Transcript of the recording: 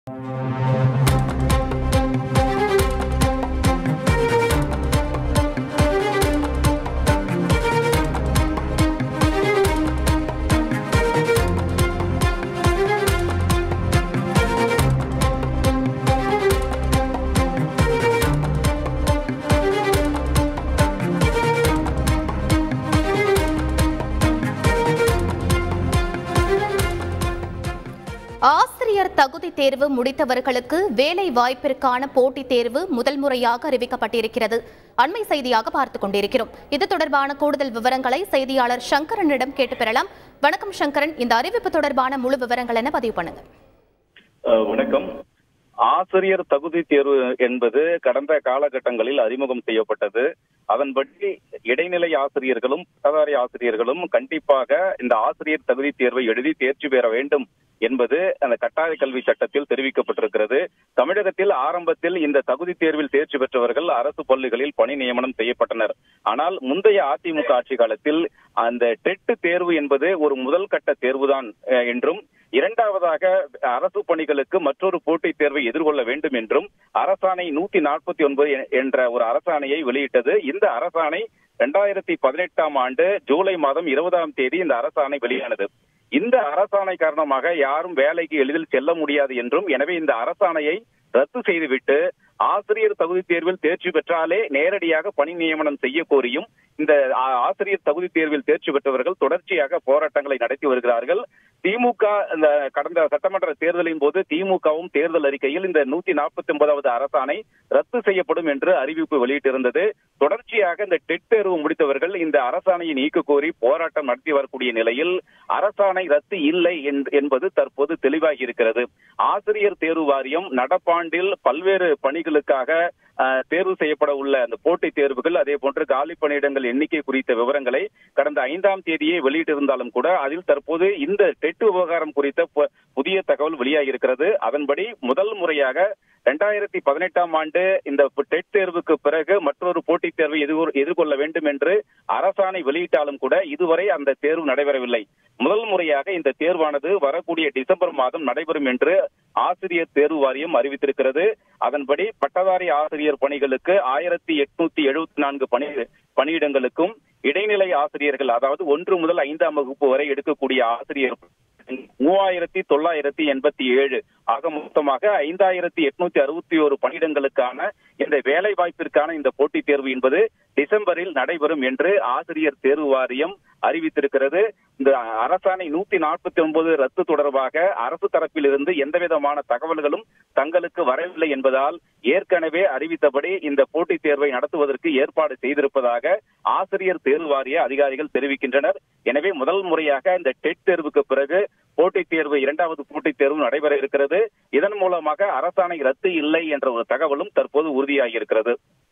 ஆசிரியர் தகுதி தேர்வு முடித்தவர்களுக்கு வேலை வாய்ப்பிற்கான போட்டித் தேர்வு முதல் முறையாக அறிவிக்கப்பட்டிருக்கிறது அண்மை செய்தியாக பார்த்துக் கொண்டிருக்கிறோம் இது தொடர்பான கூடுதல் விவரங்களை செய்தியாளர் சங்கரனிடம் கேட்டு பெறலாம் வணக்கம் சங்கரன் இந்த அறிவிப்பு தொடர்பான முழு விவரங்கள் என பதிவு பண்ணுங்க அஹ் வணக்கம் ஆசிரியர் தகுதி தேர்வு என்பது கடந்த காலகட்டங்களில் அறிமுகம் செய்யப்பட்டது அதன்படி இடைநிலை ஆசிரியர்களும் பட்டதாரி ஆசிரியர்களும் கண்டிப்பாக இந்த ஆசிரியர் தகுதி தேர்வை எழுதி தேர்ச்சி பெற வேண்டும் என்பது அந்த கட்டாய கல்வி சட்டத்தில் தெரிவிக்கப்பட்டிருக்கிறது தமிழகத்தில் ஆரம்பத்தில் இந்த தகுதி தேர்வில் தேர்ச்சி பெற்றவர்கள் அரசு பள்ளிகளில் பணி நியமனம் செய்யப்பட்டனர் ஆனால் முந்தைய அதிமுக ஆட்சி காலத்தில் அந்த டெட் தேர்வு என்பது ஒரு முதல் கட்ட தேர்வுதான் அஹ், என்றும் இரண்டாவதாக அரசு பணிகளுக்கு மற்றொரு போட்டித் தேர்வை எதிர்கொள்ள வேண்டும் என்றும் அரசாணை நூத்தி நாற்பத்தி ஒன்பது என்ற ஒரு அரசாணையை வெளியிட்டது இந்த அரசாணை இரண்டாயிரத்தி பதினெட்டாம் ஆண்டு ஜூலை மாதம் இருபதாம் தேதி இந்த அரசாணை வெளியானது இந்த அரசாணை காரணமாக யாரும் வேலைக்கு எளிதில் செல்ல முடியாது என்றும் எனவே இந்த அரசாணையை ரத்து செய்துவிட்டு ஆசிரியர் தகுதி தேர்வில் தேர்ச்சி பெற்றாலே நேரடியாக பணி நியமனம் செய்ய கோரியும் இந்த ஆ- ஆசிரியர் தகுதி தேர்வில் தேர்ச்சி பெற்றவர்கள் தொடர்ச்சியாக போராட்டங்களை நடத்தி வருகிறார்கள் திமுக இந்த கடந்த சட்டமன்ற தேர்தலின் போது திமுகவும் தேர்தல் அறிக்கையில் இந்த நூத்தி நாற்பத்தி ஒன்பதாவது அரசாணை ரத்து செய்யப்படும் என்று அறிவிப்பு வெளியிட்டிருந்தது தொடர்ச்சியாக இந்த டெட் தேர்வு முடித்தவர்கள் இந்த அரசாணையை நீக்க கோரி போராட்டம் நடத்தி வரக்கூடிய நிலையில் அரசாணை ரத்து இல்லை என்- என்பது தற்போது தெளிவாகி இருக்கிறது ஆசிரியர் தேர்வு வாரியம் நடப்பாண்டில் பல்வேறு பணிகளுக்காக அஹ், தேர்வு செய்யப்பட உள்ள அந்த போட்டித் தேர்வுகள் அதே போன்று காலி பணியிடங்கள் எண்ணிக்கை குறித்த விவரங்களை கடந்த ஐந்தாம் தேதியே வெளியிட்டிருந்தாலும் கூட அதில் தற்போது இந்த டெட் விவகாரம் குறித்த பு- புதிய தகவல் வெளியாகி இருக்கிறது அதன்படி முதல் முறையாக இரண்டாயிரத்தி பதினெட்டாம் ஆண்டு இந்த டெட் தேர்வுக்கு பிறகு மற்றொரு போட்டித் தேர்வை எதிர்கொ- எதிர்கொள்ள வேண்டும் என்று அரசாணை வெளியிட்டாலும் கூட இதுவரை அந்த தேர்வு நடைபெறவில்லை முதல் முறையாக இந்த தேர்வானது வரக்கூடிய டிசம்பர் மாதம் நடைபெறும் என்று ஆசிரியர் தேர்வு வாரியம் அறிவித்திருக்கிறது அதன்படி பட்டதாரி ஆசிரியர் பணிகளுக்கு ஆயிரத்தி எட்நூத்தி எழுபத்தி நான்கு பணி பணியிடங்களுக்கும் இடைநிலை ஆசிரியர்கள் அதாவது ஒன்று முதல் ஐந்தாம் வகுப்பு வரை எடுக்கக்கூடிய ஆசிரியர் மூவாயிரத்தி தொள்ளாயிரத்தி எண்பத்தி ஏழு ஆக மொத்தமாக ஐந்தாயிரத்தி எட்நூத்தி அறுபத்தி ஒரு பணியிடங்களுக்கான இந்த வேலை வாய்ப்பிற்கான இந்த போட்டித் தேர்வு என்பது டிசம்பரில் நடைபெறும் என்று ஆசிரியர் தேர்வு வாரியம் அறிவித்திருக்கிறது இந்த அரசாணை நூத்தி நாற்பத்தி ஒன்பது ரத்து தொடர்பாக அரசு தரப்பில் இருந்து எந்தவிதமான தகவல்களும் தங்களுக்கு வரவில்லை என்பதால் ஏற்கனவே அறிவித்தபடி இந்த போட்டித் தேர்வை நடத்துவதற்கு ஏற்பாடு செய்திருப்பதாக ஆசிரியர் தேர்வு வாரிய அதிகாரிகள் தெரிவிக்கின்றனர் எனவே முதல் முறையாக இந்த டெட் தேர்வுக்கு பிறகு போட்டித் தேர்வு இரண்டாவது போட்டித் தேர்வு நடைபெற இருக்கிறது இதன் மூலமாக அரசாணை ரத்து இல்லை என்ற ஒரு தகவலும் தற்போது உறுதியாகி இருக்கிறது